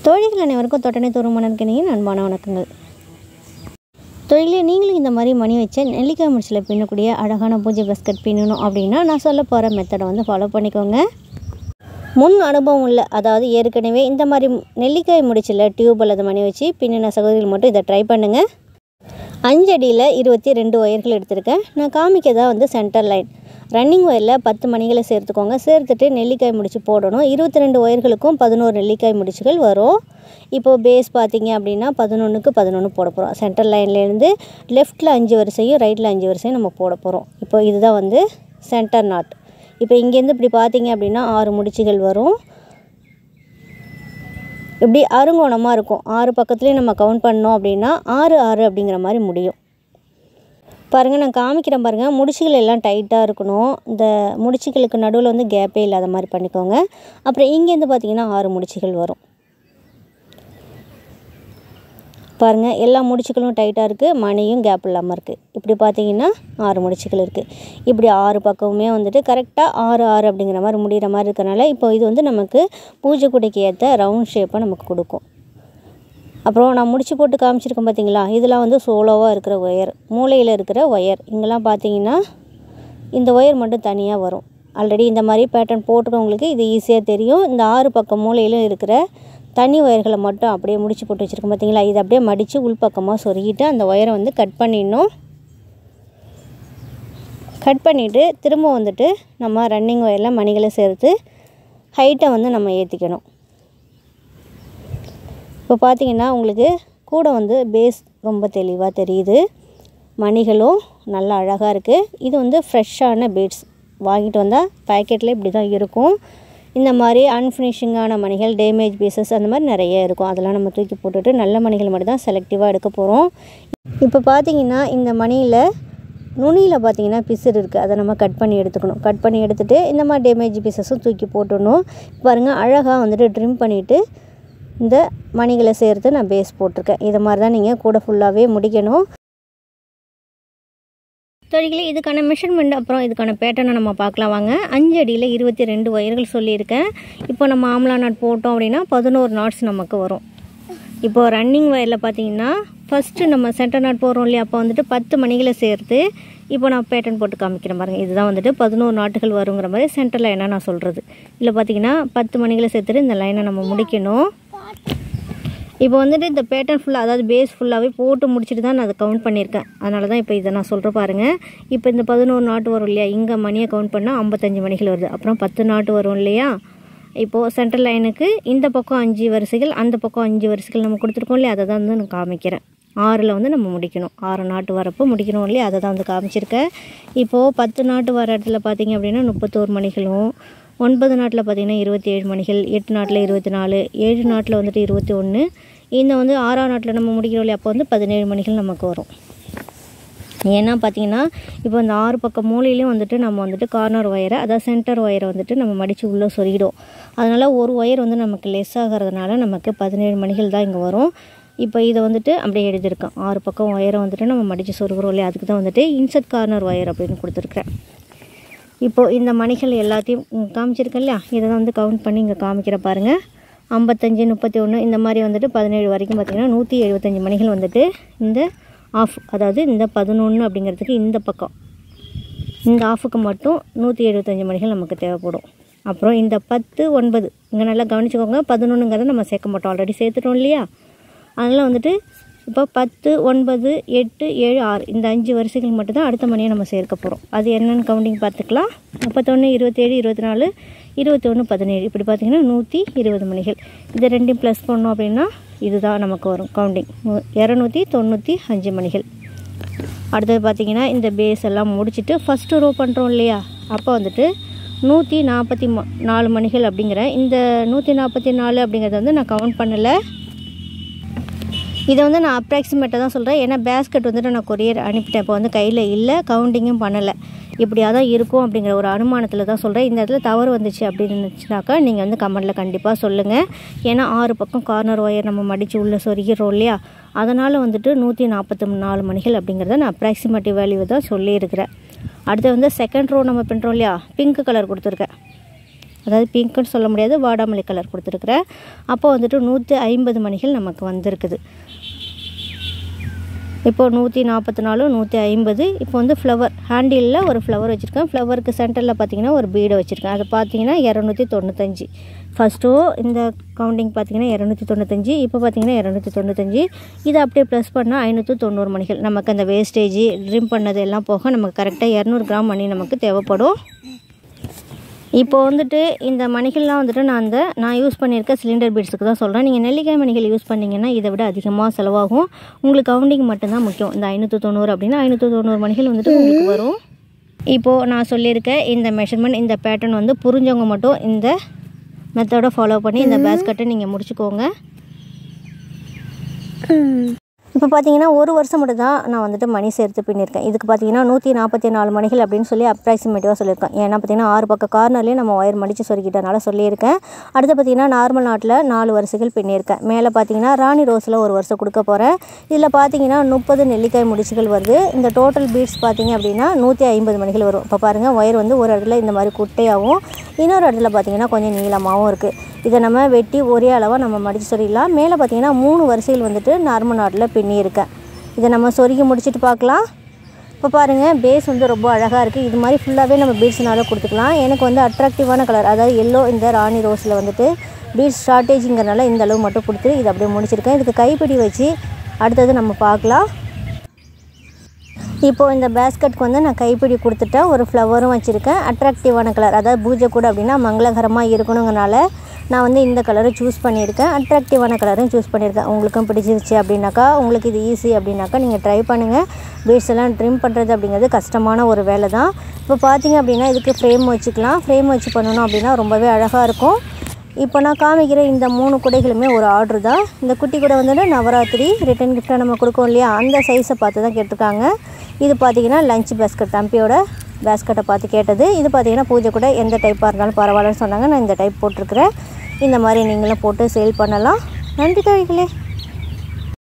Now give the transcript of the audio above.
தொழில்கள் அனைவருக்கும் தொட்டனை தோறுமனர்கிணையின் அன்பான வணக்கங்கள் தொழிலே நீங்களும் இந்த மாதிரி மணி வச்ச நெல்லிக்காய் முடிச்சில் பின்னக்கூடிய அழகான பூஜை பஸ்கட் பின்னணும் அப்படின்னா நான் சொல்ல போகிற மெத்தடை வந்து ஃபாலோ பண்ணிக்கோங்க முன் அனுபவம் உள்ள அதாவது ஏற்கனவே இந்த மாதிரி நெல்லிக்காய் முடிச்சில் டியூப் அல்லது மணி வச்சு பின்னின சகோதரிகள் மட்டும் இதை ட்ரை பண்ணுங்கள் அஞ்சு அடியில் இருபத்தி ரெண்டு ஒயர்கள் எடுத்திருக்கேன் நான் காமிக்கதான் வந்து சென்டர் லைன் ரன்னிங் ஒயரில் பத்து மணிகளை சேர்த்துக்கோங்க சேர்த்துட்டு நெல்லிக்காய் முடிச்சு போடணும் இருபத்தி ரெண்டு ஒயர்களுக்கும் பதினோரு நெல்லிக்காய் முடிச்சுகள் வரும் இப்போது பேஸ் பார்த்தீங்க அப்படின்னா பதினொன்றுக்கு பதினொன்று போட போகிறோம் சென்டர் லைன்லேருந்து லெஃப்ட்டில் அஞ்சு வரிசையும் ரைட்டில் அஞ்சு வரிசையும் நம்ம போட போகிறோம் இப்போ இதுதான் வந்து சென்டர் நாட் இப்போ இங்கேருந்து இப்படி பார்த்தீங்க அப்படின்னா ஆறு முடிச்சுகள் வரும் இப்படி அருங்கோணமாக இருக்கும் ஆறு பக்கத்துலேயும் நம்ம கவுண்ட் பண்ணோம் அப்படின்னா ஆறு ஆறு அப்படிங்கிற மாதிரி முடியும் பாருங்கள் நான் காமிக்கிறேன் பாருங்கள் முடிச்சுகள் எல்லாம் டைட்டாக இருக்கணும் இந்த முடிச்சுகளுக்கு நடுவில் வந்து கேப்பே இல்லாத மாதிரி பண்ணிக்கோங்க அப்புறம் இங்கேருந்து பார்த்தீங்கன்னா ஆறு முடிச்சுகள் வரும் பாருங்கள் எல்லா முடிச்சுகளும் டைட்டாக இருக்குது மணியும் கேப் இல்லாமல் இருக்குது இப்படி பார்த்தீங்கன்னா ஆறு முடிச்சுகள் இருக்குது இப்படி ஆறு பக்கமுமே வந்துட்டு கரெக்டாக ஆறு ஆறு அப்படிங்கிற மாதிரி முடிகிற மாதிரி இருக்கனால இப்போ இது வந்து நமக்கு பூஜை குடைக்கு ஏற்ற ரவுண்ட் ஷேப்பை நமக்கு கொடுக்கும் அப்புறம் நான் முடிச்சு போட்டு காமிச்சிருக்கேன் பார்த்தீங்களா இதெல்லாம் வந்து சோலோவாக இருக்கிற ஒயர் மூலையில் இருக்கிற ஒயர் இங்கெல்லாம் பார்த்தீங்கன்னா இந்த ஒயர் மட்டும் தனியாக வரும் ஆல்ரெடி இந்த மாதிரி பேட்டர்ன் போட்டுக்கவங்களுக்கு இது ஈஸியாக தெரியும் இந்த ஆறு பக்கம் மூலையிலும் இருக்கிற தனி ஒயர்களை மட்டும் அப்படியே முடிச்சு போட்டு வச்சுருக்கோம் பார்த்தீங்களா இதை அப்படியே மடித்து உள்பக்கமாக சொருகிட்டு அந்த ஒயரை வந்து கட் பண்ணிடணும் கட் பண்ணிவிட்டு திரும்ப வந்துட்டு நம்ம ரன்னிங் ஒயரில் மணிகளை சேர்த்து ஹைட்டை வந்து நம்ம ஏற்றிக்கணும் இப்போ பார்த்தீங்கன்னா உங்களுக்கு கூட வந்து பேஸ் ரொம்ப தெளிவாக தெரியுது மணிகளும் நல்லா அழகாக இருக்குது இது வந்து ஃப்ரெஷ்ஷான பீட்ஸ் வாங்கிட்டு வந்தால் பேக்கெட்டில் இப்படி தான் இருக்கும் இந்த மாதிரி அன்ஃபினிஷிங்கான மணிகள் டேமேஜ் பீசஸ் அந்த மாதிரி நிறைய இருக்கும் அதெல்லாம் நம்ம தூக்கி போட்டுட்டு நல்ல மணிகள் மட்டும் தான் செலக்டிவாக எடுக்க போகிறோம் இப்போ பார்த்தீங்கன்னா இந்த மணியில் நுனியில் பார்த்தீங்கன்னா பிசுறு இருக்குது அதை நம்ம கட் பண்ணி எடுத்துக்கணும் கட் பண்ணி எடுத்துகிட்டு இந்த மாதிரி டேமேஜ் பீசஸும் தூக்கி போட்டுடணும் பாருங்கள் அழகாக வந்துட்டு ட்ரிம் பண்ணிவிட்டு இந்த மணிகளை சேர்த்து நான் பேஸ் போட்டிருக்கேன் இதை மாதிரி தான் நீங்கள் கூட ஃபுல்லாகவே முடிக்கணும் தொழில்களே இதுக்கான மெஷர்மெண்ட் அப்புறம் இதுக்கான பேட்டர்னை நம்ம பார்க்கலாம் வாங்க அஞ்சு அடியில் இருபத்தி ரெண்டு ஒயர்கள் சொல்லியிருக்கேன் இப்போ நம்ம ஆம்லா நாட் போட்டோம் அப்படின்னா பதினோரு நாட்ஸ் நமக்கு வரும் இப்போது ரன்னிங் ஒயரில் பார்த்தீங்கன்னா ஃபஸ்ட்டு நம்ம சென்டர் நாட் போடுறோம் இல்லையா அப்போ வந்துட்டு பத்து மணிகளை சேர்த்து இப்போ நான் பேட்டர்ன் போட்டு காமிக்கிறேன் பாருங்கள் இதுதான் வந்துட்டு பதினோரு நாட்டுகள் வருங்கிற மாதிரி சென்டர் லைனாக நான் சொல்கிறது இல்லை பார்த்தீங்கன்னா பத்து மணிகளை சேர்த்துட்டு இந்த லைனை நம்ம முடிக்கணும் இப்போ வந்துட்டு இந்த பேட்டர்ன் ஃபுல்லாக அதாவது பேஸ் ஃபுல்லாகவே போட்டு முடிச்சுட்டு தான் நான் அதை கவுண்ட் பண்ணியிருக்கேன் அதனால தான் இப்போ இதை நான் சொல்கிறேன் பாருங்கள் இப்போ இந்த பதினோரு நாட்டு வரும் இல்லையா இங்கே மணியை கவுண்ட் பண்ணால் ஐம்பத்தஞ்சு மணிகள் வருது அப்புறம் பத்து நாட்டு வரும் இல்லையா இப்போது சென்ட்ரல் லைனுக்கு இந்த பக்கம் அஞ்சு வரிசைகள் அந்த பக்கம் அஞ்சு வரிசைகள் நம்ம கொடுத்துருக்கோம் இல்லையா அதை தான் வந்து நான் காமிக்கிறேன் ஆறில் வந்து நம்ம முடிக்கணும் ஆறு நாட்டு வரப்போ முடிக்கணும் இல்லையா அதை தான் வந்து காமிச்சிருக்கேன் இப்போது பத்து நாட்டு வர இடத்துல பார்த்தீங்க அப்படின்னா முப்பத்தோரு மணிகளும் ஒன்பது நாட்டில் பார்த்திங்கன்னா இருபத்தி ஏழு மணிகள் எட்டு நாட்டில் இருபத்தி நாலு ஏழு நாட்டில் வந்துட்டு இருபத்தி ஒன்று இந்த வந்து ஆறாம் நாட்டில் நம்ம முடிக்கிறோம் இல்லையா அப்போ வந்து பதினேழு மணிகள் நமக்கு வரும் ஏன்னா பார்த்தீங்கன்னா இப்போ இந்த ஆறு பக்கம் மூலையிலையும் வந்துட்டு நம்ம வந்துட்டு கார்னர் ஒயரை அதாவது சென்டர் ஒயரை வந்துட்டு நம்ம மடித்து உள்ளே சொருகிடும் அதனால் ஒரு ஒயர் வந்து நமக்கு லெஸ் ஆகிறதுனால நமக்கு பதினேழு மணிகள் தான் இங்கே வரும் இப்போ இதை வந்துட்டு அப்படியே எழுதியிருக்கேன் ஆறு பக்கம் ஒயரை வந்துட்டு நம்ம மடித்து சொருகிறோம் இல்லையா அதுக்கு தான் வந்துட்டு இன்செட் கார்னர் ஒயர் அப்படின்னு கொடுத்துருக்குறேன் இப்போது இந்த மணிகள் எல்லாத்தையும் காமிச்சிருக்கேன் இல்லையா இதை தான் வந்து கவுண்ட் பண்ணி இங்கே காமிக்கிற பாருங்கள் ஐம்பத்தஞ்சு முப்பத்தி ஒன்று இந்த மாதிரி வந்துட்டு பதினேழு வரைக்கும் பார்த்திங்கன்னா நூற்றி எழுபத்தஞ்சு மணிகள் வந்துட்டு இந்த ஆஃப் அதாவது இந்த பதினொன்று அப்படிங்கிறதுக்கு இந்த பக்கம் இந்த ஆஃபுக்கு மட்டும் நூற்றி எழுபத்தஞ்சு மணிகள் நமக்கு தேவைப்படும் அப்புறம் இந்த பத்து ஒன்பது இங்கே நல்லா கவனிச்சுக்கோங்க பதினொன்றுங்கிறத நம்ம சேர்க்க மாட்டோம் ஆல்ரெடி சேர்த்துட்டோம் இல்லையா அதனால் வந்துட்டு இப்போ பத்து ஒன்பது எட்டு ஏழு ஆறு இந்த அஞ்சு வரிசைகள் மட்டும்தான் அடுத்த மணியை நம்ம சேர்க்க போகிறோம் அது என்னென்னு கவுண்டிங் பார்த்துக்கலாம் முப்பத்தொன்று இருபத்தேழு இருபத்தி நாலு இருபத்தி ஒன்று பதினேழு இப்படி பார்த்திங்கன்னா நூற்றி இருபது மணிகள் இது ரெண்டையும் ப்ளஸ் பண்ணோம் அப்படின்னா இதுதான் நமக்கு வரும் கவுண்டிங் இரநூத்தி தொண்ணூற்றி அஞ்சு மணிகள் அடுத்தது பார்த்திங்கன்னா இந்த பேஸ் எல்லாம் முடிச்சுட்டு ஃபஸ்ட்டு ரோ பண்ணுறோம் இல்லையா அப்போ வந்துட்டு நூற்றி நாற்பத்தி நாலு மணிகள் அப்படிங்கிற இந்த நூற்றி நாற்பத்தி நாலு அப்படிங்கிறத வந்து நான் கவுண்ட் பண்ணலை இதை வந்து நான் அப்ராக்சிமேட்டாக தான் சொல்கிறேன் ஏன்னா பேஸ்கெட் வந்துட்டு நான் கொரியர் அனுப்பிட்டேன் இப்போ வந்து கையில் இல்லை கவுண்டிங்கும் பண்ணலை இப்படியாக தான் இருக்கும் அப்படிங்கிற ஒரு அனுமானத்தில் தான் சொல்கிறேன் இந்த இடத்துல தவறு வந்துச்சு அப்படின்னு இருந்துச்சுனாக்கா நீங்கள் வந்து கமெண்டில் கண்டிப்பாக சொல்லுங்கள் ஏன்னா ஆறு பக்கம் கார்னர் ஒயர் நம்ம மடித்து உள்ளே சொருகிறோம் இல்லையா அதனால் வந்துட்டு நூற்றி நாற்பத்தி நாலு மணிகள் அப்படிங்கிறத நான் அப்ராக்சிமேட்டிவ் வேல்யூ தான் சொல்லியிருக்கிறேன் அடுத்து வந்து செகண்ட் ரோ நம்ம பண்ணுறோம் இல்லையா பிங்க் கலர் கொடுத்துருக்கேன் அதாவது பிங்க்குன்னு சொல்ல முடியாது வாடாமல்லி கலர் கொடுத்துருக்குறேன் அப்போ வந்துட்டு நூற்றி ஐம்பது மணிகள் நமக்கு வந்திருக்குது இப்போ நூற்றி நாற்பத்தி நாலு நூற்றி ஐம்பது இப்போ வந்து ஃப்ளவர் ஹேண்டிலில் ஒரு ஃப்ளவர் வச்சுருக்கேன் ஃப்ளவருக்கு சென்டரில் பார்த்தீங்கன்னா ஒரு பீடை வச்சுருக்கேன் அது பார்த்தீங்கன்னா இரநூத்தி தொண்ணூத்தஞ்சு ஃபஸ்ட்டோ இந்த கவுண்டிங் பார்த்தீங்கன்னா இரநூத்தி தொண்ணூத்தஞ்சு இப்போ பார்த்தீங்கன்னா இரநூத்தி தொண்ணூத்தஞ்சு இதை அப்படியே ப்ளஸ் பண்ணால் ஐநூற்றி தொண்ணூறு மணிகள் நமக்கு அந்த வேஸ்டேஜ் ட்ரிம் பண்ணது எல்லாம் போக நமக்கு கரெக்டாக இரநூறு கிராம் மணி நமக்கு தேவைப்படும் இப்போ வந்துட்டு இந்த மணிகள்லாம் வந்துட்டு நான் அந்த நான் யூஸ் பண்ணியிருக்க சிலிண்டர் பீட்ஸுக்கு தான் சொல்கிறேன் நீங்கள் நெல்லிக்காய் மணிகள் யூஸ் பண்ணிங்கன்னா இதை விட அதிகமாக செலவாகும் உங்களுக்கு கவுண்டிங் மட்டும்தான் முக்கியம் இந்த ஐநூற்றி தொண்ணூறு அப்படின்னா ஐநூற்றி தொண்ணூறு மணிகள் வந்துட்டு உங்களுக்கு வரும் இப்போது நான் சொல்லியிருக்க இந்த மெஷர்மெண்ட் இந்த பேட்டர்ன் வந்து புரிஞ்சவங்க மட்டும் இந்த மெத்தடை ஃபாலோ பண்ணி இந்த பேஸ்கட்டை நீங்கள் முடிச்சுக்கோங்க இப்போ பார்த்தீங்கன்னா ஒரு வருஷம் மட்டும் தான் நான் வந்துட்டு மணி சேர்த்து பின்னிருக்கேன் இதுக்கு பார்த்தீங்கன்னா நூற்றி நாற்பத்தி நாலு மணிகள் அப்படின்னு சொல்லி அப்ராக்சிமேட்டிவாக சொல்லியிருக்கேன் ஏன்னா பார்த்தீங்கன்னா ஆறு பக்கம் கார்னர்லேயே நம்ம ஒயர் மடித்து சொருக்கிட்டனால சொல்லியிருக்கேன் அடுத்து பார்த்தீங்கன்னா நார்மல் நாட்டில் நாலு வரிசைகள் பின்னியிருக்கேன் மேலே பார்த்தீங்கன்னா ராணி ரோஸில் ஒரு வருஷம் கொடுக்க போகிறேன் இதில் பார்த்தீங்கன்னா முப்பது நெல்லிக்காய் முடிச்சுகள் வருது இந்த டோட்டல் பீட்ஸ் பார்த்தீங்க அப்படின்னா நூற்றி ஐம்பது மணிகள் வரும் இப்போ பாருங்கள் ஒயர் வந்து ஒரு இடத்துல இந்த மாதிரி குட்டையாகவும் இன்னொரு இடத்துல பார்த்தீங்கன்னா கொஞ்சம் நீளமாகவும் இருக்குது இதை நம்ம வெட்டி ஒரே அளவாக நம்ம மடித்து சொருகிடலாம் மேலே பார்த்தீங்கன்னா மூணு வரிசைகள் வந்துட்டு நார்மல் நாட்டில் பின்னியிருக்கேன் இதை நம்ம சொருகி முடிச்சுட்டு பார்க்கலாம் இப்போ பாருங்கள் பேஸ் வந்து ரொம்ப அழகாக இருக்குது இது மாதிரி ஃபுல்லாகவே நம்ம பீட்ஸ்னால கொடுத்துக்கலாம் எனக்கு வந்து அட்ராக்டிவான கலர் அதாவது எல்லோ இந்த ராணி ரோஸில் வந்துட்டு பீட்ஸ் ஷார்ட்டேஜுங்கிறனால இந்த அளவு மட்டும் கொடுத்து இதை அப்படியே முடிச்சிருக்கேன் இதுக்கு கைப்பிடி வச்சு அடுத்தது நம்ம பார்க்கலாம் இப்போது இந்த பேஸ்கெட்க்கு வந்து நான் கைப்பிடி கொடுத்துட்டேன் ஒரு ஃப்ளவரும் வச்சுருக்கேன் அட்ராக்டிவான கலர் அதாவது பூஜை கூட அப்படின்னா மங்களகரமாக இருக்கணுங்கனால நான் வந்து இந்த கலரை சூஸ் பண்ணியிருக்கேன் அட்ராக்டிவான கலரும் சூஸ் பண்ணியிருக்கேன் உங்களுக்கும் பிடிச்சிருச்சு அப்படின்னாக்கா உங்களுக்கு இது ஈஸி அப்படின்னாக்கா நீங்கள் ட்ரை பண்ணுங்கள் பீட்ஸ் எல்லாம் ட்ரிம் பண்ணுறது அப்படிங்கிறது கஷ்டமான ஒரு வேலை தான் இப்போ பார்த்தீங்க அப்படின்னா இதுக்கு ஃப்ரேம் வச்சுக்கலாம் ஃப்ரேம் வச்சு பண்ணணும் அப்படின்னா ரொம்பவே அழகாக இருக்கும் இப்போ நான் காமிக்கிற இந்த மூணு குடைகளுமே ஒரு ஆர்டர் தான் இந்த குட்டி கூட வந்துட்டு நவராத்திரி ரிட்டன் கிஃப்டாக நம்ம கொடுக்கோம் இல்லையா அந்த சைஸை பார்த்து தான் கேட்டிருக்காங்க இது பார்த்தீங்கன்னா லஞ்ச் பேஸ்கட் தம்பியோட பேஸ்கெட்டை பார்த்து கேட்டது இது பார்த்தீங்கன்னா பூஜை கூட எந்த டைப்பாக இருந்தாலும் பரவாயில்லன்னு சொன்னாங்க நான் இந்த டைப் போட்டிருக்கிறேன் இந்த மாதிரி நீங்களும் போட்டு சேல் பண்ணலாம் நன்றி தோழிகளே